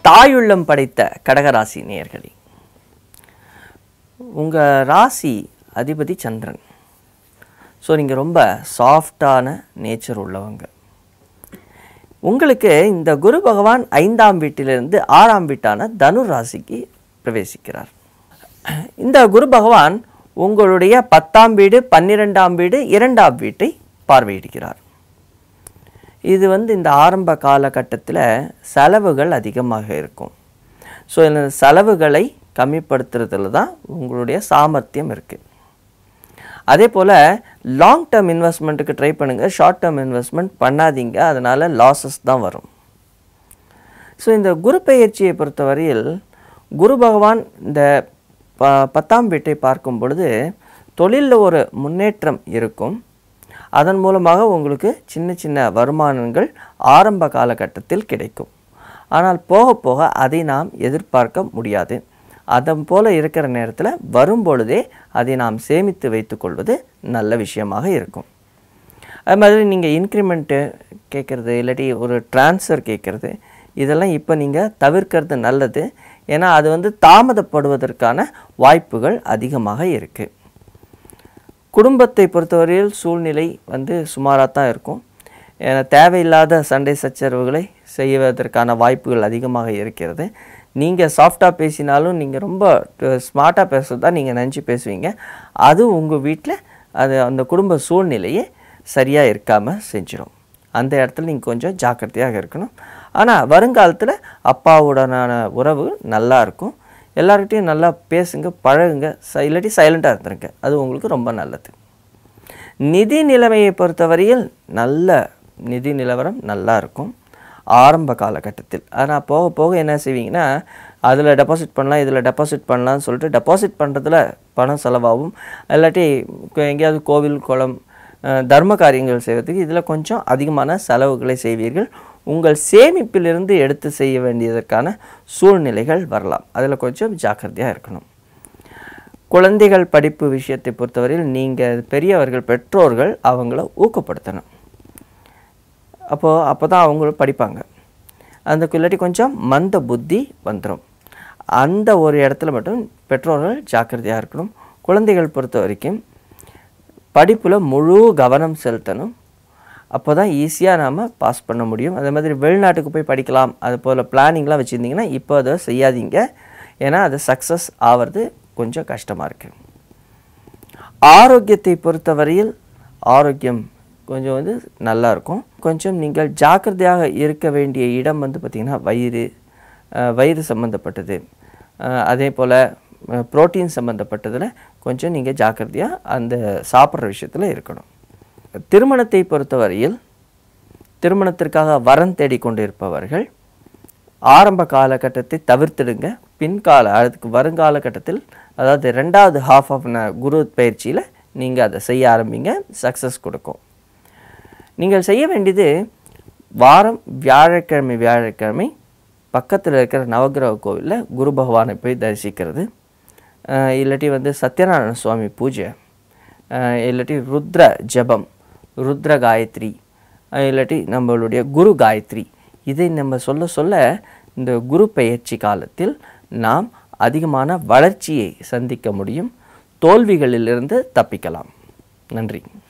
தாயுள்ளம் படைத்த கடகராசி நேயர்களே உங்கள் ராசி அதிபதி சந்திரன் ஸோ நீங்கள் ரொம்ப சாஃப்டான நேச்சர் உள்ளவங்க உங்களுக்கு இந்த குரு பகவான் ஐந்தாம் வீட்டிலிருந்து ஆறாம் வீட்டான தனு ராசிக்கு பிரவேசிக்கிறார் இந்த குரு பகவான் உங்களுடைய பத்தாம் வீடு பன்னிரெண்டாம் வீடு இரண்டாம் வீட்டை பார்வையிடுகிறார் இது வந்து இந்த ஆரம்ப காலகட்டத்தில் செலவுகள் அதிகமாக இருக்கும் ஸோ இந்த செலவுகளை கம்மிப்படுத்துறதுல தான் உங்களுடைய சாமர்த்தியம் இருக்குது அதே போல் லாங் டேர்ம் இன்வெஸ்ட்மெண்ட்டுக்கு ட்ரை பண்ணுங்கள் ஷார்ட் டேர்ம் இன்வெஸ்ட்மெண்ட் பண்ணாதீங்க அதனால் லாஸஸ் தான் வரும் ஸோ இந்த குரு பெயர்ச்சியை பொறுத்தவரையில் குரு பகவான் இந்த ப பத்தாம் வீட்டை பார்க்கும் பொழுது தொழிலில் ஒரு முன்னேற்றம் இருக்கும் அதன் மூலமாக உங்களுக்கு சின்ன சின்ன வருமானங்கள் ஆரம்ப காலகட்டத்தில் கிடைக்கும் ஆனால் போக போக அதை நாம் எதிர்பார்க்க முடியாது அதன் போல இருக்கிற நேரத்தில் வரும் பொழுதே அதை நாம் சேமித்து வைத்துக்கொள்வது நல்ல விஷயமாக இருக்கும் அது மாதிரி நீங்கள் இன்க்ரிமெண்ட்டு கேட்குறது இல்லாட்டி ஒரு ட்ரான்ஸ்ஃபர் கேட்குறது இதெல்லாம் இப்போ நீங்கள் தவிர்க்கிறது நல்லது ஏன்னா அது வந்து தாமதப்படுவதற்கான வாய்ப்புகள் அதிகமாக இருக்குது குடும்பத்தை பொறுத்தவரையில் சூழ்நிலை வந்து சுமாராக தான் இருக்கும் ஏன்னா தேவையில்லாத சண்டை சச்சரவுகளை செய்வதற்கான வாய்ப்புகள் அதிகமாக இருக்கிறது நீங்கள் சாஃப்டாக பேசினாலும் நீங்கள் ரொம்ப ஸ்மார்ட்டாக பேசுகிறதா நீங்கள் நினச்சி பேசுவீங்க அது உங்கள் வீட்டில் அது அந்த குடும்ப சூழ்நிலையே சரியாக இருக்காமல் செஞ்சிடும் அந்த இடத்துல நீங்கள் கொஞ்சம் ஜாக்கிரதையாக இருக்கணும் ஆனால் வருங்காலத்தில் அப்பாவுடனான உறவு நல்லா இருக்கும் எல்லார்கிட்டையும் நல்லா பேசுங்க பழகுங்க ச இல்லாட்டி சைலண்ட்டாக இருந்துருங்க அது உங்களுக்கு ரொம்ப நல்லது நிதி நிலைமையை பொறுத்தவரையில் நல்ல நிதி நிலவரம் நல்லா இருக்கும் ஆரம்ப காலகட்டத்தில் ஆனால் போக போக என்ன செய்வீங்கன்னா அதில் டெபாசிட் பண்ணலாம் இதில் டெபாசிட் பண்ணலாம்னு சொல்லிட்டு டெபாசிட் பண்ணுறதுல பணம் செலவாகும் இல்லாட்டி கு- எங்கேயாவது கோவில் குளம் அஹ், தர்ம காரியங்கள் செய்வதற்கு இதில் கொஞ்சம் அதிகமான செலவுகளை செய்வீர்கள் உங்கள் சேமிப்பிலிருந்து எடுத்து செய்ய வேண்டியதற்கான சூழ்நிலைகள் வரலாம் அதில் கொஞ்சம் ஜாக்கிரதையாக இருக்கணும் குழந்தைகள் படிப்பு விஷயத்தை பொறுத்தவரையில் நீங்கள் பெரியவர்கள் பெற்றோர்கள் அவங்கள ஊக்கப்படுத்தணும் அப்போது அப்போ தான் அவங்களும் படிப்பாங்க அந்த இல்லாட்டி கொஞ்சம் மந்த புத்தி வந்துடும் அந்த ஒரு இடத்துல மட்டும் பெற்றோர்கள் ஜாக்கிரதையாக இருக்கணும் குழந்தைகள் பொறுத்த வரைக்கும் படிப்பில் முழு கவனம் செலுத்தணும் அப்போ தான் ஈஸியாக நாம் பாஸ் பண்ண முடியும் அதே மாதிரி வெளிநாட்டுக்கு போய் படிக்கலாம் அது போல் பிளானிங்லாம் வச்சுருந்தீங்கன்னா இப்போ அதை செய்யாதீங்க ஏன்னா அது சக்ஸஸ் ஆகிறது கொஞ்சம் கஷ்டமாக இருக்குது ஆரோக்கியத்தை பொறுத்தவரையில் ஆரோக்கியம் கொஞ்சம் வந்து நல்லா இருக்கும் கொஞ்சம் நீங்கள் ஜாக்கிரதையாக இருக்க வேண்டிய இடம் வந்து பார்த்திங்கன்னா வயிறு அஹ், வயிறு சம்மந்தப்பட்டது அஹ், அதே போல் புரோட்டீன் சம்மந்தப்பட்டதில் கொஞ்சம் நீங்கள் ஜாக்கிரதையாக அந்த சாப்பிட்ற விஷயத்தில் இருக்கணும் திருமணத்தை பொறுத்தவரையில் திருமணத்திற்காக வரன் தேடிக்கொண்டு இருப்பவர்கள் ஆரம்ப காலகட்டத்தை தவிர்த்திடுங்க பின்கால அதுக்கு வருங்காலகட்டத்தில் அதாவது ரெண்டாவது ஹாஃப் ஆஃப் குரு பயிற்சியில் நீங்கள் அதை செய்ய ஆரம்பிங்க சக்ஸஸ் கொடுக்கும் நீங்கள் செய்ய வேண்டியது வாரம் வியாழக்கிழமை வியாழக்கிழமை பக்கத்தில் இருக்கிற நவக்கிரக கோவிலில் குரு பகவானை போய் தரிசிக்கிறது அஹ் இல்லாட்டி வந்து சத்யநாராயண சுவாமி பூஜை அஹ் இல்லாட்டி ருத்ர ஜபம் ருத்ர காயத்ரி அஹ் இல்லாட்டி நம்மளுடைய குரு காயத்ரி இதை நம்ம சொல்ல சொல்ல இந்த குரு பெயர்ச்சி காலத்தில் நாம் அதிகமான வளர்ச்சியை சந்திக்க முடியும் தோல்விகளிலிருந்து தப்பிக்கலாம் நன்றி